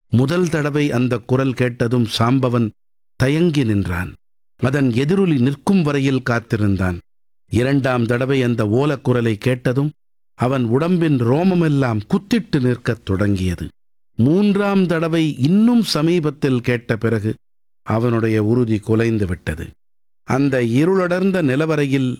முதல் தடவை அந்த குரல் கேட்டதும் சாம்பவன் தயங்கி நின்றான் அதன் எதிரொலி நிற்கும் வரையில் காத்திருந்தான் இரண்டாம் தடவை அந்த ஓலக்குரலை கேட்டதும் அவன் உடம்பின் ரோமமெல்லாம் குத்திட்டு நிற்கத் தொடங்கியது மூன்றாம் தடவை இன்னும் சமீபத்தில் கேட்ட பிறகு அவனுடைய உறுதி குலைந்து விட்டது அந்த இருளடர்ந்த நிலவரையில்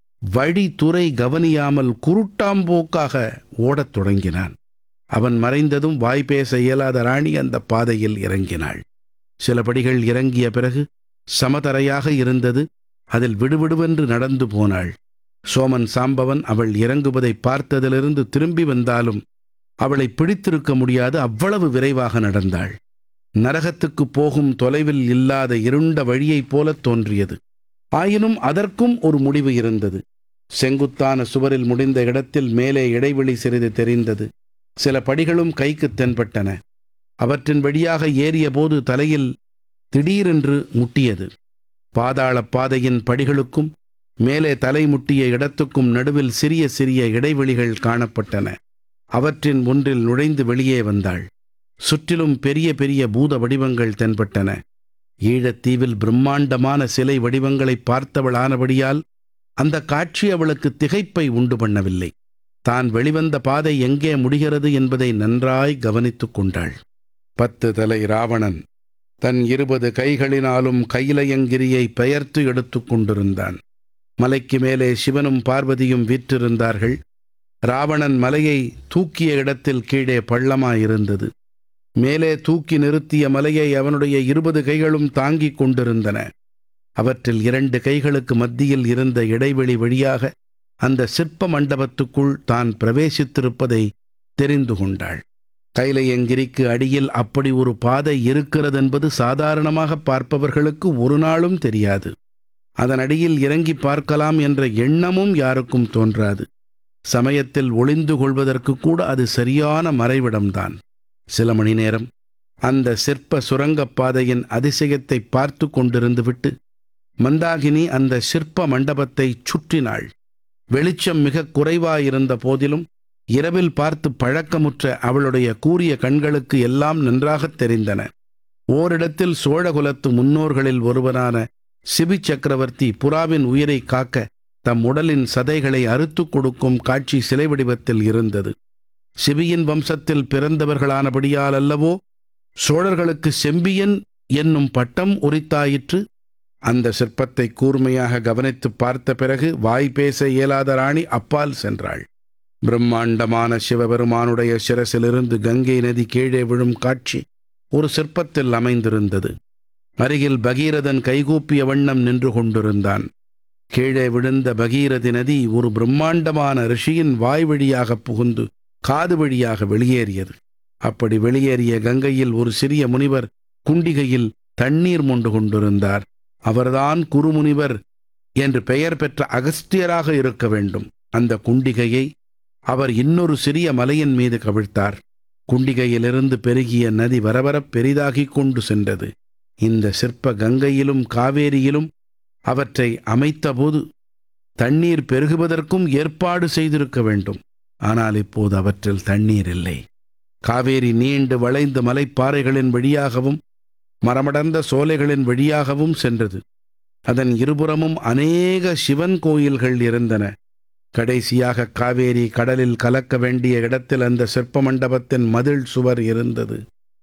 வழி துறை கவனியாமல் குருட்டாம்போக்காக ஓடத் தொடங்கினான் அவன் மறைந்ததும் வாய் பேச இயலாத ராணி அந்த பாதையில் இறங்கினாள் சில படிகள் இறங்கிய பிறகு சமதரையாக இருந்தது அதில் விடுவிடுவென்று நடந்து போனாள் சோமன் சாம்பவன் அவள் இறங்குவதை பார்த்ததிலிருந்து திரும்பி வந்தாலும் அவளை பிடித்திருக்க முடியாது அவ்வளவு விரைவாக நடந்தாள் நரகத்துக்கு போகும் தொலைவில் இல்லாத இருண்ட வழியைப் போலத் தோன்றியது ஆயினும் அதற்கும் ஒரு முடிவு இருந்தது செங்குத்தான சுவரில் முடிந்த இடத்தில் மேலே இடைவெளி சிறிது தெரிந்தது சில படிகளும் கைக்கு தென்பட்டன அவற்றின் வழியாக ஏறியபோது தலையில் திடீரென்று முட்டியது பாதாளப் பாதையின் படிகளுக்கும் மேலே தலை முட்டிய இடத்துக்கும் நடுவில் சிறிய சிறிய இடைவெளிகள் காணப்பட்டன அவற்றின் ஒன்றில் நுழைந்து வெளியே வந்தாள் சுற்றிலும் பெரிய பெரிய பூத வடிவங்கள் தென்பட்டன ஈழத்தீவில் பிரம்மாண்டமான சிலை வடிவங்களை பார்த்தவளானபடியால் அந்த காட்சி அவளுக்கு திகைப்பை உண்டு பண்ணவில்லை தான் வெளிவந்த பாதை எங்கே முடிகிறது என்பதை நன்றாய் கவனித்துக் கொண்டாள் பத்து தலை ராவணன் தன் இருபது கைகளினாலும் கையிலயங்கிரியை பெயர்த்து எடுத்துக் கொண்டிருந்தான் மலைக்கு மேலே சிவனும் பார்வதியும் வீற்றிருந்தார்கள் ராவணன் மலையை தூக்கிய இடத்தில் கீழே பள்ளமாயிருந்தது மேலே தூக்கி நிறுத்திய மலையை அவனுடைய இருபது கைகளும் தாங்கிக் கொண்டிருந்தன அவற்றில் இரண்டு கைகளுக்கு மத்தியில் இருந்த இடைவெளி வழியாக அந்த சிற்ப மண்டபத்துக்குள் தான் பிரவேசித்திருப்பதை தெரிந்து கொண்டாள் கைலையங்கிரிக்கு அடியில் அப்படி ஒரு பாதை இருக்கிறதென்பது சாதாரணமாக பார்ப்பவர்களுக்கு ஒரு நாளும் தெரியாது அதன் அடியில் இறங்கி பார்க்கலாம் என்ற எண்ணமும் யாருக்கும் தோன்றாது சமயத்தில் ஒளிந்து கொள்வதற்கு கூட அது சரியான மறைவிடம்தான் சில மணி நேரம் அந்த சிற்ப சுரங்கப் பாதையின் அதிசயத்தை பார்த்து கொண்டிருந்து விட்டு மந்தாகினி அந்த சிற்ப மண்டபத்தை சுற்றினாள் வெளிச்சம் மிக குறைவாயிருந்த போதிலும் இரவில் பார்த்து பழக்கமுற்ற அவளுடைய கூரிய கண்களுக்கு எல்லாம் நன்றாகத் தெரிந்தன ஓரிடத்தில் சோழகுலத்து முன்னோர்களில் ஒருவரான சிபி சக்கரவர்த்தி புறாவின் உயிரை காக்க தம் உடலின் சதைகளை அறுத்துக் கொடுக்கும் காட்சி சிலை வடிவத்தில் இருந்தது சிபியின் வம்சத்தில் பிறந்தவர்களானபடியால் அல்லவோ சோழர்களுக்கு செம்பியன் என்னும் பட்டம் உரித்தாயிற்று அந்த சிற்பத்தை கூர்மையாக கவனித்து பார்த்த பிறகு வாய் பேச இயலாத ராணி அப்பால் சென்றாள் பிரம்மாண்டமான சிவபெருமானுடைய சிரசிலிருந்து கங்கை நதி கீழே விழும் காட்சி ஒரு சிற்பத்தில் அமைந்திருந்தது அருகில் பகீரதன் கைகூப்பிய வண்ணம் நின்று கொண்டிருந்தான் கீழே விழுந்த பகீரதி நதி ஒரு பிரம்மாண்டமான ரிஷியின் வாய் வழியாக புகுந்து காது வழியாக வெளியேறியது அப்படி வெளியேறிய கங்கையில் ஒரு சிறிய முனிவர் குண்டிகையில் தண்ணீர் மொண்டு கொண்டிருந்தார் அவர்தான் குருமுனிவர் என்று பெயர் பெற்ற அகஸ்தியராக இருக்க வேண்டும் அந்த குண்டிகையை அவர் இன்னொரு சிறிய மலையின் மீது கவிழ்த்தார் குண்டிகையிலிருந்து பெருகிய நதி வரவரப் பெரிதாகிக் கொண்டு சென்றது இந்த சிற்ப கங்கையிலும் காவேரியிலும் அவற்றை அமைத்தபோது தண்ணீர் பெருகுவதற்கும் ஏற்பாடு செய்திருக்க வேண்டும் ஆனால் இப்போது அவற்றில் தண்ணீர் இல்லை காவேரி நீண்டு வளைந்து மலைப்பாறைகளின் வழியாகவும் மரமடர்ந்த சோலைகளின் வழியாகவும் சென்றது அதன் இருபுறமும் அநேக சிவன் கோயில்கள் இருந்தன கடைசியாக காவேரி கடலில் கலக்க வேண்டிய இடத்தில் அந்த சிற்ப மண்டபத்தின் மதில் சுவர் இருந்தது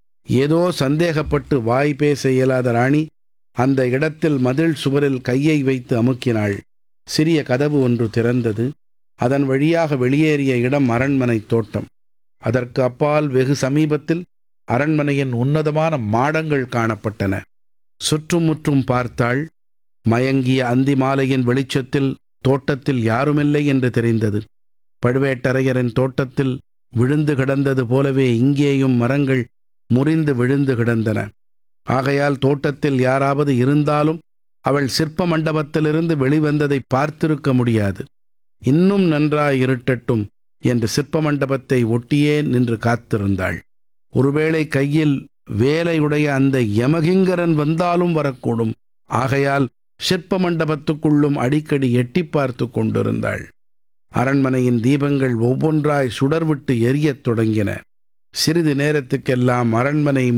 ஏதோ சந்தேகப்பட்டு வாய் பேச இயலாத ராணி அந்த இடத்தில் மதில் சுவரில் கையை வைத்து அமுக்கினாள் சிறிய கதவு ஒன்று திறந்தது அதன் வழியாக வெளியேறிய இடம் அரண்மனை தோட்டம் அதற்கு அப்பால் வெகு சமீபத்தில் அரண்மனையின் உன்னதமான மாடங்கள் காணப்பட்டன சுற்றும் முற்றும் பார்த்தாள் மயங்கிய அந்தி மாலையின் வெளிச்சத்தில் தோட்டத்தில் யாருமில்லை என்று தெரிந்தது பழுவேட்டரையரின் தோட்டத்தில் விழுந்து கிடந்தது போலவே இங்கேயும் மரங்கள் முறிந்து விழுந்து கிடந்தன ஆகையால் தோட்டத்தில் யாராவது இருந்தாலும் அவள் சிற்ப மண்டபத்திலிருந்து வெளிவந்ததை பார்த்திருக்க முடியாது இன்னும் நன்றாய் இருட்டட்டும் என்று சிற்ப மண்டபத்தை ஒட்டியே நின்று காத்திருந்தாள் ஒருவேளை கையில் வேலையுடைய அந்த யமகிங்கரன் வந்தாலும் வரக்கூடும் ஆகையால் சிற்ப மண்டபத்துக்குள்ளும் அடிக்கடி எட்டி பார்த்து கொண்டிருந்தாள் அரண்மனையின் தீபங்கள் ஒவ்வொன்றாய் சுடர்விட்டு எரியத் தொடங்கின சிறிது நேரத்துக்கெல்லாம் அரண்மனை